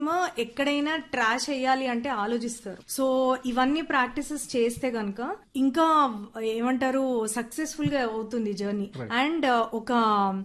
ఏమో ఎక్కడైనా ట్రాష్ వేయాలి అంటే ఆలోచిస్తారు సో ఇవన్నీ ప్రాక్టీసెస్ చేస్తే గనక ఇంకా ఏమంటారు సక్సెస్ఫుల్ గా అవుతుంది జర్నీ అండ్ ఒక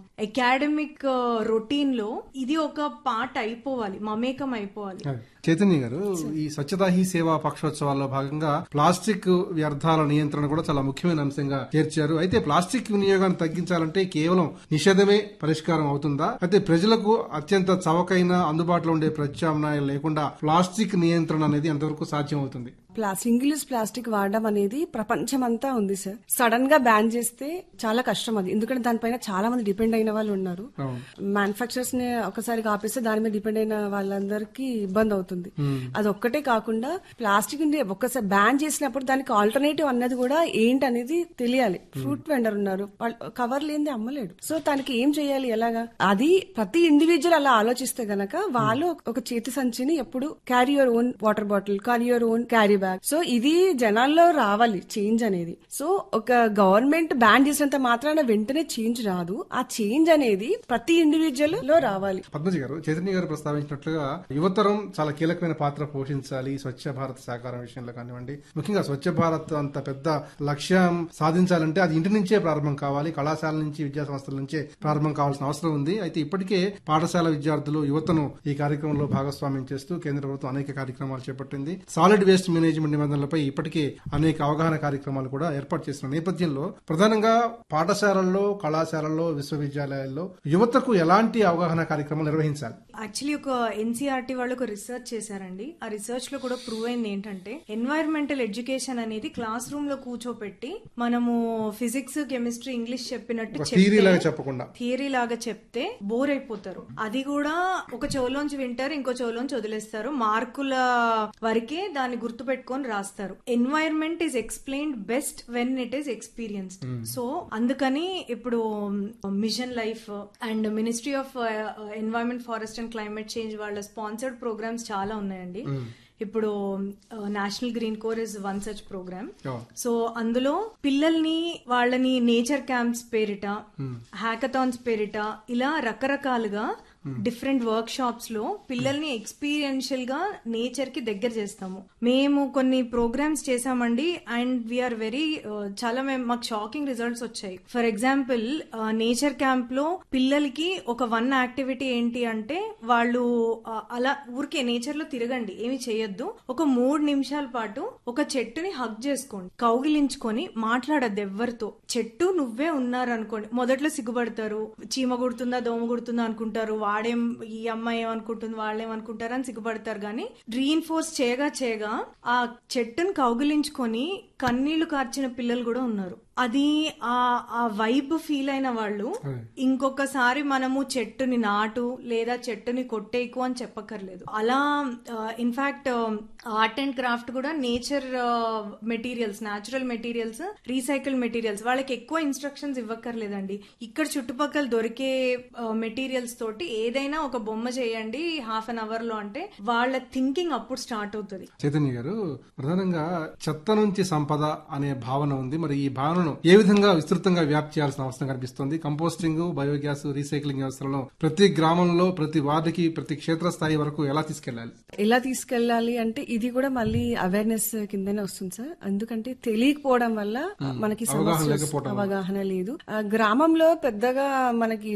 అకాడమిక్ రొటీన్ లో ఇది ఒక పార్ట్ అయిపోవాలి మమేకం అయిపోవాలి చైతన్య గారు ఈ స్వచ్ఛతా హీ సేవా పక్షోత్సవాల్లో భాగంగా ప్లాస్టిక్ వ్యర్థాల నియంత్రణ కూడా చాలా ముఖ్యమైన అంశంగా చేర్చారు అయితే ప్లాస్టిక్ వినియోగాన్ని తగ్గించాలంటే కేవలం నిషేధమే పరిష్కారం అవుతుందా అయితే ప్రజలకు అత్యంత చవకైన అందుబాటులో ఉండే ప్రత్యామ్నాయాలు లేకుండా ప్లాస్టిక్ నియంత్రణ అనేది ఎంతవరకు సాధ్యం అవుతుంది ప్లా సింగిల్ యూస్ ప్లాస్టిక్ వాడడం అనేది ప్రపంచమంతా ఉంది సార్ సడన్ గా బ్యాన్ చేస్తే చాలా కష్టం అది ఎందుకంటే దానిపైన చాలా మంది డిపెండ్ అయిన వాళ్ళు ఉన్నారు అవును. మ్యానుఫాక్చరర్స్ ని ఒకసారి ఆపేస్తే దాని మీద డిపెండ్ అయిన వాళ్ళందరికీ ఇబ్బంది అవుతుంది అది ఒక్కటే కాకుండా ప్లాస్టిక్ ని ఒక్కసారి బ్యాన్ చేసినప్పుడు దానికి ఆల్టర్నేటివ్ అన్నది కూడా ఏంటనేది తెలియాలి ఫ్రూట్ వెండర్ ఉన్నారు వాళ్ళు కవర్ లేనిది అమ్మలేడు సో దానికి ఏం చేయాలి ఎలాగా అది ప్రతి ఇండివిజువల్ అలా ఆలోచిస్తే గనక వాళ్ళు ఒక చేతి సంచిని ఎప్పుడు carry your own water bottle carry your own carry bag so ఇది జనాల్లో రావాలి చేంజ్ అనేది సో ఒక గవర్నమెంట్ బ్యాన్ చేసినంత మాత్రాన వెంటనే చేంజ్ రాదు ఆ చేంజ్ అనేది ప్రతి ఇండివిజువల్ లో రావాలి పద్మజ గారు చైతన్య గారు ప్రస్తావించినట్లుగా యువతరం చాలా కీలకమైన పాత్ర పోషించాలి స్వచ్ఛ భారత్ సాకారం విషయంలో కానివ్వండి ముఖ్యంగా స్వచ్ఛ భారత్ అంత పెద్ద లక్ష్యం సాధించాలంటే అది ఇంటి నుంచే ప్రారంభం కావాలి కళాశాల నుంచి విద్యా సంస్థల నుంచే ప్రారంభం కావాల్సిన అవసరం ఉంది అయితే ఇప్పటికే పాఠశాల విద్యార్థులు యువతను ఈ కార్యక్రమంలో భాగస్వామ్యం చేస్తూ కేంద్ర ప్రభుత్వం అనేక కార్యక్రమాలు చేపట్టింది సాలిడ్ వేస్ట్ మేనేజ్మెంట్ నిబంధనలపై ఇప్పటికే అనేక అవగాహన కార్యక్రమాలు కూడా ఏర్పాటు చేసిన నేపథ్యంలో ప్రధానంగా పాఠశాలల్లో కళాశాలల్లో విశ్వవిద్యాలయాల్లో యువతకు ఎలాంటి అవగాహన కార్యక్రమాలు నిర్వహించాలి యాక్చువల్లీ ఒక ఎన్సీఆర్టీ వాళ్ళు ఒక రీసెర్చ్ చేశారండి ఆ రీసెర్చ్ లో కూడా ప్రూవ్ అయింది ఏంటంటే ఎన్వైరన్మెంటల్ ఎడ్యుకేషన్ అనేది క్లాస్ రూమ్ లో కూర్చోపెట్టి మనము ఫిజిక్స్ కెమిస్ట్రీ ఇంగ్లీష్ చెప్పినట్టు ఒక థియరీ లాగా చెప్పకుండా థియరీ లాగా చెప్తే బోర్ అయిపోతారు అది కూడా ఒక చెవులోంచి వింటారు ఇంకో చెవులోంచి వదిలేస్తారు మార్కుల వరకే దాన్ని గుర్తు పెట్టుకొని రాస్తారు environment is explained best when it is experienced so అందుకని ఇప్పుడు mission life and ministry of environment forest and climate change వాళ్ళ స్పాన్సర్డ్ ప్రోగ్రామ్స్ చాలా ఉన్నాయండి ఇప్పుడు national green core is one such programme Yeah. So అందులో పిల్లల్ని వాళ్ళని నేచర్ క్యాంప్స్ పేరిట హ్యాకథాన్స్ పేరిట ఇలా రకరకాలుగా డిఫరెంట్ వర్క్ షాప్స్ లో పిల్లల్ని ఎక్స్పీరియన్షియల్ గా నేచర్ కి దగ్గర చేస్తాము మేము కొన్ని ప్రోగ్రామ్స్ చేసామండి అండ్ వీఆర్ వెరీ చాలా మేము మాకు షాకింగ్ రిజల్ట్స్ వచ్చాయి ఫర్ ఎగ్జాంపుల్ నేచర్ క్యాంప్ లో పిల్లలకి ఒక వన్ యాక్టివిటీ ఏంటి అంటే వాళ్ళు ఆ, అలా ఊరికే నేచర్ లో తిరగండి ఏమి చేయొద్దు ఒక మూడు నిమిషాల పాటు ఒక చెట్టుని హగ్ చేసుకోండి కౌగిలించుకొని మాట్లాడద్దు ఎవ్వరితో చెట్టు నువ్వే ఉన్నారనుకోండి మొదట్లో సిగ్గుపడతారు చీమ కుడుతుందా దోమ కుడుతుందా అనుకుంటారు వాడేం ఈ అమ్మాయి ఏమనుకుంటుంది వాళ్ళేమనుకుంటారు అని సిగ్గుపడతారు కానీ రీఇన్ఫోర్స్ చేయగా చేయగా ఆ చెట్టుని కౌగిలించుకొని కన్నీళ్లు కార్చిన పిల్లలు కూడా ఉన్నారు అది ఆ ఆ వైబ్ ఫీల్ అయిన వాళ్ళు ఇంకొకసారి మనము చెట్టుని నాటు లేదా చెట్టుని కొట్టేయకు అని చెప్పక్కర్లేదు అలా ఇన్ఫాక్ట్ ఆర్ట్ అండ్ క్రాఫ్ట్ కూడా nature materials natural materials recycle materials వాళ్ళకి ఎక్కువ ఇన్స్ట్రక్షన్స్ ఇవ్వక్కర్లేదండి ఇక్కడ చుట్టుపక్కల దొరికే మెటీరియల్స్ తోటి ఏదైనా ఒక బొమ్మ చేయండి హాఫ్ అన్ అవర్ లో అంటే వాళ్ళ థింకింగ్ అప్పుడు స్టార్ట్ అవుతుంది చైతన్య గారు ప్రధానంగా చెత్త నుంచి సంపద అనే భావన ఉంది మరి ఈ భావనను ఏ విధంగా విస్తృతంగా వ్యాప్తి చేయాల్సిన అవసరం కనిపిస్తోంది కంపోస్టింగ్ బయోగ్యాస్ రీసైక్లింగ్ వ్యవస్థలను ప్రతి గ్రామంలో ప్రతి వార్డుకి ప్రతి క్షేత్రస్థాయి వరకు ఎలా తీసుకెళ్లాలి ఎలా తీసుకెళ్ళాలి అంటే ఇది కూడా మళ్ళీ అవేర్నెస్ కిందనే వస్తుంది సార్ ఎందుకంటే తెలియకపోవడం వల్ల మనకి అవగాహన సమస్య లేకపోవడం అవగాహన లేదు ఆ, గ్రామంలో పెద్దగా మనకి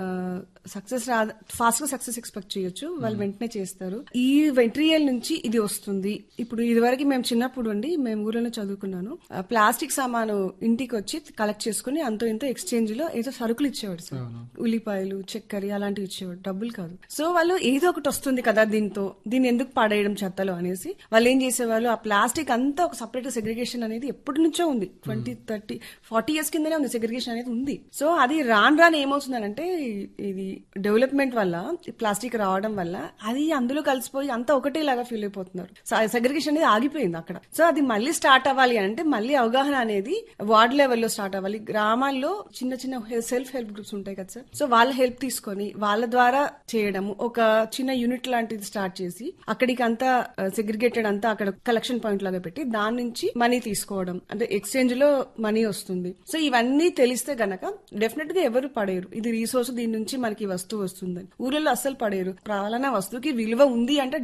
సక్సెస్ రా ఫాస్ట్ గా సక్సెస్ ఎక్స్పెక్ట్ చేయొచ్చు వాళ్ళు వెంటనే చేస్తారు ఈ మెటీరియల్ నుంచి ఇది వస్తుంది ఇప్పుడు ఇదివరకు మేము చిన్నప్పుడు అండి మేము ఊర్లో చదువుకున్నాను ఆ, ప్లాస్టిక్ సామాను ఇంటికి వచ్చి కలెక్ట్ చేసుకుని అంతో ఇంతో ఎక్స్చేంజ్ లో ఏదో సరుకులు ఇచ్చేవాడు సార్ ఉల్లిపాయలు చక్కెర అలాంటివి ఇచ్చేవాడు డబ్బులు కాదు సో వాళ్ళు ఏదో ఒకటి వస్తుంది కదా దీంతో దీన్ని ఎందుకు పడేయడం చెత్తలో అనేసి వాళ్ళు ఏం చేసేవాళ్ళు ఆ ప్లాస్టిక్ అంతా ఒక సపరేట్ సెగ్రిగేషన్ అనేది ఎప్పటి నుంచో ఉంది ట్వంటీ థర్టీ ఫార్టీ ఇయర్స్ కిందనే ఉంది సెగ్రిగేషన్ అనేది ఉంది సో అది రాను రాను ఏమవుతుందనంటే ఇది డెవలప్మెంట్ వల్ల ప్లాస్టిక్ రావడం వల్ల అది అందులో కలిసిపోయి అంతా ఒకటేలాగా ఫీల్ అయిపోతున్నారు సెగ్రిగేషన్ అనేది ఆగిపోయింది అక్కడ సో అది మళ్ళీ స్టార్ట్ అవ్వాలి అంటే మళ్ళీ అవగాహన అనేది వార్డ్ లెవెల్లో స్టార్ట్ అవ్వాలి గ్రామాల్లో చిన్న చిన్న సెల్ఫ్ హెల్ప్ గ్రూప్స్ ఉంటాయి కదా సార్ సో వాళ్ళ హెల్ప్ తీసుకొని వాళ్ళ ద్వారా చేయడము ఒక చిన్న యూనిట్ లాంటిది స్టార్ట్ చేసి అక్కడికి అంతా సెగ్రిగేటెడ్ అంతా అక్కడ కలెక్షన్ పాయింట్ లాగా పెట్టి దాని నుంచి మనీ తీసుకోవడం అంటే ఎక్స్చేంజ్ లో మనీ వస్తుంది సో ఇవన్నీ తెలిస్తే గనక డెఫినెట్ గా ఎవరు పడేరు ఇది రీసోర్స్ దీని నుంచి మనకి ఈ వస్తువు వస్తుందని ఊర్లలో అస్సలు పడేరు పలానా వస్తువుకి విలువ ఉంది అంటే